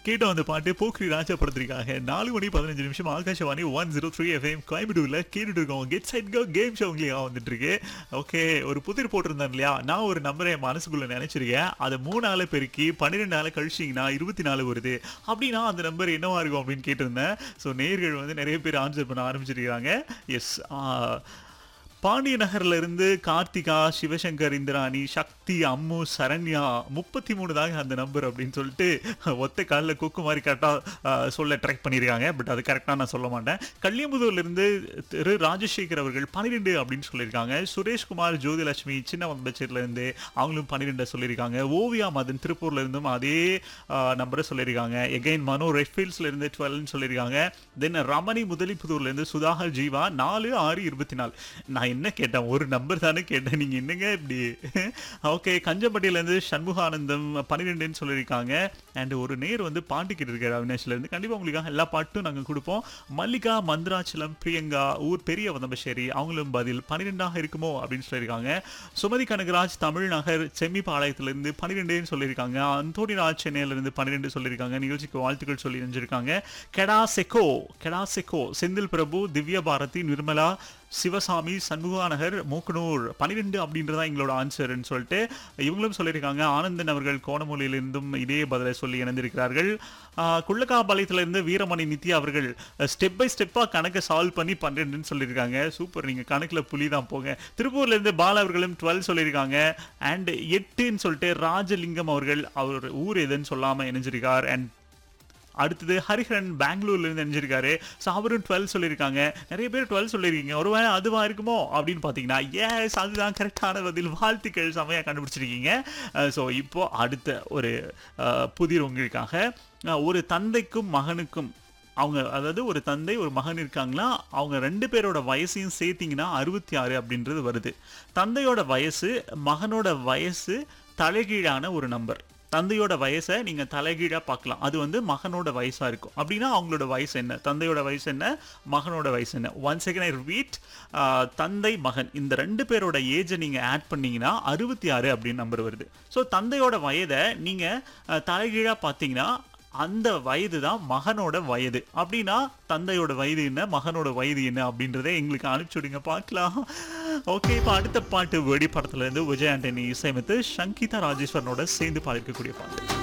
கேட்ட அந்த பாட்டு போக்ரி ராஜா படத்திற்காக நாலு மணி பதினஞ்சு நிமிஷம் Akashvani one zero three FM கோயம்புத்தூர்ல கேட்டுட்டு இருக்கோம் get set go game show உங்களுக்கு வந்துட்டு இருக்கு ஓகே ஒரு புதிர் போட்டிருந்தேன் இல்லையா நான் ஒரு நம்பரை என் மனசுக்குள்ள நினைச்சிருக்கேன் அதை மூணு நாளை பெருக்கி பன்னிரெண்டு நாளை கழிச்சிங்கன்னா இருபத்தி நாலு வருது அப்படின்னா அந்த நம்பர் என்னவா இருக்கும் அப்படின்னு கேட்டிருந்தேன் ஸோ நேர்கள் வந்து நிறைய பேர் ஆன்சர் பண்ண ஆரம்பிச்சிருக்காங்க எஸ் பாண்டிய நகர்ல இருந்து கார்த்திகா சிவசங்கர் இந்திராணி சக்தி அம்மு சரண்யா முப்பத்தி மூணு தாங்க அந்த நம்பர் அப்படின்னு சொல்லிட்டு ஒத்த காலில் கொக்கு மாதிரி கரெக்டாக சொல்ல ட்ரை பண்ணியிருக்காங்க பட் அது கரெக்டாக நான் சொல்ல மாட்டேன் கல்யாம்புதூர்ல இருந்து திரு ராஜசேகர் அவர்கள் பன்னிரெண்டு அப்படின்னு சொல்லியிருக்காங்க சுரேஷ்குமார் ஜோதிலட்சுமி சின்ன வந்தச்சேரில இருந்து அவங்களும் பன்னிரெண்டை சொல்லியிருக்காங்க ஓவியா மதன் திருப்பூர்ல இருந்தும் அதே நம்பரை சொல்லியிருக்காங்க எகைன் மனோ ரெட்ஃபீல்ட்ஸ்ல இருந்து டுவெல்னு சொல்லியிருக்காங்க தென் ரமணி முதலிப்புதூர்ல இருந்து சுதாகர் ஜீவா நாலு ஆறு இருபத்தி நாலு நான் என்ன கேட்டேன் ஒரு நம்பர் தானே கேட்டேன் நீங்க என்னங்க இப்படி ஓகே கஞ்சம்பட்டியிலேருந்து சண்முகானந்தம் பன்னிரெண்டுன்னு சொல்லியிருக்காங்க அண்ட் ஒரு நேர் வந்து பாட்டு கேட்டிருக்காரு அவினாஷ்ல இருந்து கண்டிப்பா உங்களுக்காக எல்லா பாட்டும் நாங்க கொடுப்போம் மல்லிகா மந்திராச்சலம் பிரியங்கா ஊர் பெரிய வதம்பஷேரி அவங்களும் பதில் பன்னிரெண்டாக இருக்குமோ அப்படின்னு சொல்லியிருக்காங்க சுமதி கனகராஜ் தமிழ்நகர் செம்மிபாளையத்திலிருந்து பன்னிரெண்டுன்னு சொல்லியிருக்காங்க அந்தோனி ராஜ் சென்னையிலிருந்து பன்னிரெண்டு சொல்லியிருக்காங்க நிகழ்ச்சிக்கு வாழ்த்துக்கள் சொல்லி நினைஞ்சிருக்காங்க கெடா செக்கோ கெடா செக்கோ செந்தில் பிரபு திவ்யா பாரதி நிர்மலா சிவசாமி சண்முகாநகர் மூக்கனூர் பன்னிரெண்டு அப்படின்றதான் எங்களோட ஆன்சர்னு சொல்லிட்டு இவங்களும் சொல்லியிருக்காங்க ஆனந்தன் அவர்கள் கோணமொழியிலிருந்தும் இதே பதிலை சொல்லி இணைந்திருக்கிறார்கள் குள்ளக்காபாளையத்திலிருந்து வீரமணி நித்யா அவர்கள் ஸ்டெப் பை ஸ்டெப்பாக கணக்கை சால்வ் பண்ணி பன்னிரெண்டுன்னு சொல்லியிருக்காங்க சூப்பர் நீங்கள் கணக்கில் புலி தான் போங்க திருப்பூர்லேருந்து பால அவர்களும் டுவெல் சொல்லியிருக்காங்க அண்ட் எட்டுன்னு சொல்லிட்டு ராஜலிங்கம் அவர்கள் அவர் ஊர் எதுன்னு சொல்லாமல் இணைஞ்சிருக்கார் அண்ட் அடுத்தது ஹரிஹரன் பெங்களூர்ல இருந்து நினைஞ்சிருக்காரு ஸோ அவரும் டுவெல் சொல்லியிருக்காங்க நிறைய பேர் டுவெல் சொல்லியிருக்கீங்க ஒருவேளை அதுவா இருக்குமோ அப்படின்னு பார்த்தீங்கன்னா ஏஸ் அதுதான் கரெக்டான பதில் வாழ்த்துக்கள் செமையாக கண்டுபிடிச்சிருக்கீங்க ஸோ இப்போ அடுத்த ஒரு புதிர் உங்களுக்காக அஹ், ஒரு தந்தைக்கும் மகனுக்கும் அவங்க அதாவது ஒரு தந்தை ஒரு மகன் இருக்காங்களா அவங்க ரெண்டு பேரோட வயசையும் சேர்த்தீங்கன்னா அறுபத்தி ஆறு அப்படின்றது வருது தந்தையோட வயசு மகனோட வயசு தலைகீழான ஒரு நம்பர் தந்தையோட வயசை நீங்க தலைகீழா பார்க்கலாம் அது வந்து மகனோட வயசா இருக்கும் அப்படின்னா அவங்களோட வயசு என்ன தந்தையோட வயசு என்ன மகனோட வயசு என்ன ஒன் செகண்ட் ஐ ரிப்பீட் தந்தை மகன் இந்த ரெண்டு பேரோட ஏஜை நீங்க ஆட் பண்ணீங்கன்னா அறுபத்தி ஆறு அப்படின்னு நம்பர் வருது ஸோ தந்தையோட வயதை நீங்க அஹ், தலைகீழா பார்த்தீங்கன்னா அந்த வயது தான் மகனோட வயது அப்படின்னா தந்தையோட வயது என்ன மகனோட வயது என்ன அப்படின்றத எங்களுக்கு அனுப்பிச்சு விடுங்க பார்க்கலாம் ஓகே இப்போ அடுத்த பாட்டு வெடி படத்துல இருந்து விஜய் ஆண்டனி இசையமைத்து சங்கீதா ராஜேஸ்வரனோட சேர்ந்து பாடிருக்கக்கூடிய பாட்டு